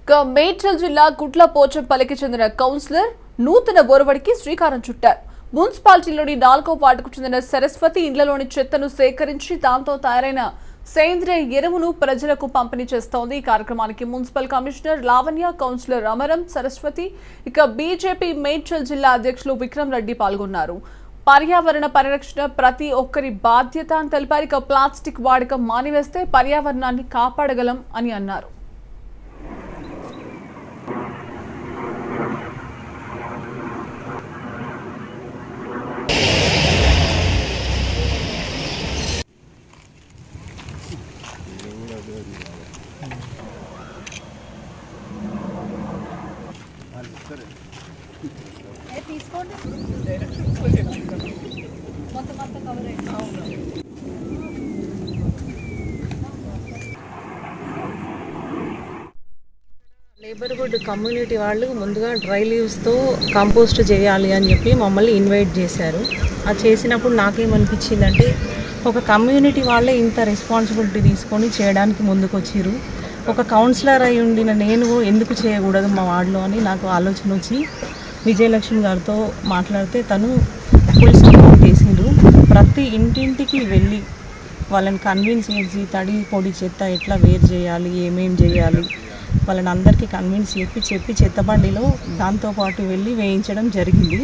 ఇక మేడ్చల్ జిల్లా గుట్ల పోచంపల్లికి చెందిన కౌన్సిలర్ నూతన ఒరవడికి శ్రీకారం చుట్టారు మున్సిపాలిటీలోని నాలుగో వార్డుకు చెందిన సరస్వతి ఇండ్లలోని చెత్తను సేకరించి దాంతో తయారైన సేంద్రియ ఎరువును ప్రజలకు పంపిణీ చేస్తోంది ఈ కార్యక్రమానికి municipal commissioner Lavanya councillor Amaram Saraswathi ఇక బీజేపీ మేడ్చల్ జిల్లా అధ్యక్షులు విక్రమ్ రెడ్డి పాల్గొన్నారు పర్యావరణ పరిరక్షణ ప్రతి ఒక్కరి బాధ్యత అని తెలిపారు ఇక ప్లాస్టిక్ వాడకం మానివేస్తే పర్యావరణాన్ని కాపాడగలం అని అన్నారు లేబర్హుడ్ కమ్యూనిటీ వాళ్ళు ముందుగా డ్రై లీవ్స్తో కంపోస్ట్ చేయాలి అని చెప్పి మమ్మల్ని ఇన్వైట్ చేశారు అది చేసినప్పుడు నాకేమనిపించిందంటే ఒక కమ్యూనిటీ వాళ్ళే ఇంత రెస్పాన్సిబిలిటీ తీసుకొని చేయడానికి ముందుకు వచ్చిర్రు ఒక కౌన్సిలర్ అయి ఉండిన నేను ఎందుకు చేయకూడదు మా వార్డులో అని నాకు ఆలోచన వచ్చి విజయలక్ష్మి గారితో మాట్లాడితే తను ఫుల్ సపోర్ట్ చేసిండ్రు ప్రతి ఇంటింటికి వెళ్ళి వాళ్ళని కన్విన్స్ చేసి తడి పొడి చెత్త ఎట్లా వేరు చేయాలి ఏమేం చేయాలి వాళ్ళని అందరికీ కన్విన్స్ చెప్పి చెప్పి చెత్త బండిలో దాంతోపాటు వెళ్ళి వేయించడం జరిగింది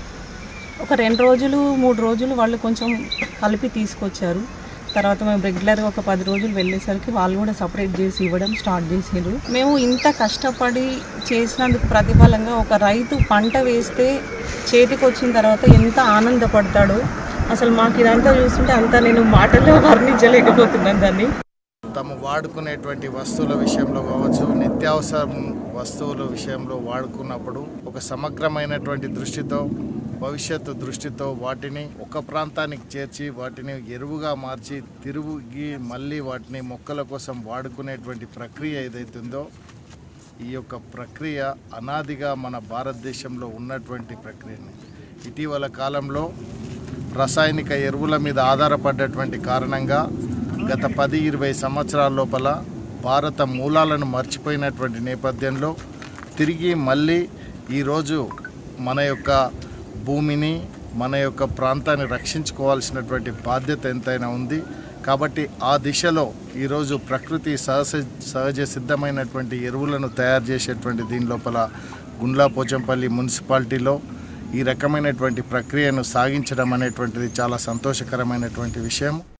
ఒక రెండు రోజులు మూడు రోజులు వాళ్ళు కొంచెం కలిపి తీసుకొచ్చారు తర్వాత మేము రెగ్యులర్గా ఒక పది రోజులు వెళ్ళేసరికి వాళ్ళు కూడా సపరేట్ చేసి ఇవ్వడం స్టార్ట్ చేసారు మేము ఇంత కష్టపడి చేసినందుకు ప్రతిఫలంగా ఒక రైతు పంట వేస్తే చేతికి వచ్చిన తర్వాత ఎంత ఆనందపడతాడో అసలు మాకు ఇదంతా చూస్తుంటే అంతా నేను మాటల్లో వర్ణించలేకపోతున్నాను దాన్ని తాము వాడుకునేటువంటి వస్తువుల విషయంలో కావచ్చు నిత్యావసర వస్తువుల విషయంలో వాడుకున్నప్పుడు ఒక సమగ్రమైనటువంటి దృష్టితో భవిష్యత్తు దృష్టితో వాటిని ఒక ప్రాంతానికి చేర్చి వాటిని ఎరువుగా మార్చి తిరిగి మళ్ళీ వాటిని మొక్కల కోసం వాడుకునేటువంటి ప్రక్రియ ఏదైతుందో ఈ యొక్క ప్రక్రియ అనాదిగా మన భారతదేశంలో ఉన్నటువంటి ప్రక్రియని ఇటీవల కాలంలో రసాయనిక ఎరువుల మీద ఆధారపడ్డటువంటి కారణంగా గత పది ఇరవై సంవత్సరాల లోపల భారత మూలాలను మర్చిపోయినటువంటి నేపథ్యంలో తిరిగి మళ్ళీ ఈరోజు మన యొక్క భూమిని మన యొక్క ప్రాంతాన్ని రక్షించుకోవాల్సినటువంటి బాధ్యత ఎంతైనా ఉంది కాబట్టి ఆ దిశలో ఈరోజు ప్రకృతి సహజ సహజ సిద్ధమైనటువంటి ఎరువులను తయారు చేసేటువంటి దీని లోపల గుండ్లా పోచంపల్లి మున్సిపాలిటీలో ఈ రకమైనటువంటి ప్రక్రియను సాగించడం అనేటువంటిది చాలా సంతోషకరమైనటువంటి విషయం